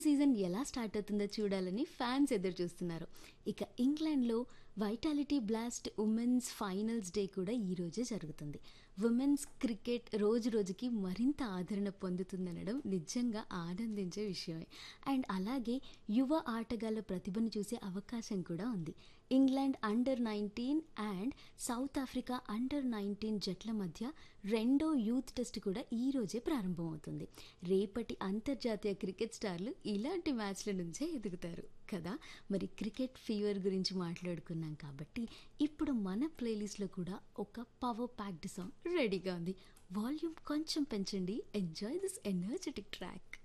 season ఎలా start అవుతుందో చూడాలని ఫ్యాన్స్ ఎదురు చూస్తున్నారు ఇక ఇంగ్లాండ్లో vitality blast women's finals day కూడా ఈ రోజే జరుగుతుంది ఉమెన్స్ క్రికెట్ రోజు రోజుకి మరింత ఆదరణ పొందుతుందనడం నిజంగా ఆనందించే విషయమే అండ్ అలాగే యువ ఆటగాళ్ళ ప్రతిభను చూసే అవకాశం కూడా ఉంది England under nineteen and South Africa under nineteen జట్ల మధ్య రెండో యూత్ టెస్ట్ కూడా ఈ రోజే ప్రారంభమవుతుంది రేపటి అంతర్జాతీయ క్రికెట్ స్టార్లు ఇలాంటి మ్యాచ్ల నుంచే ఎదుగుతారు కదా మరి క్రికెట్ ఫీవర్ గురించి మాట్లాడుకున్నాం కాబట్టి ఇప్పుడు మన ప్లేలిస్ట్లో కూడా ఒక పవర్ ప్యాక్డ్ సాంగ్ రెడీగా ఉంది వాల్యూమ్ కొంచెం పెంచండి ఎంజాయ్ దిస్ ఎనర్జెటిక్ ట్రాక్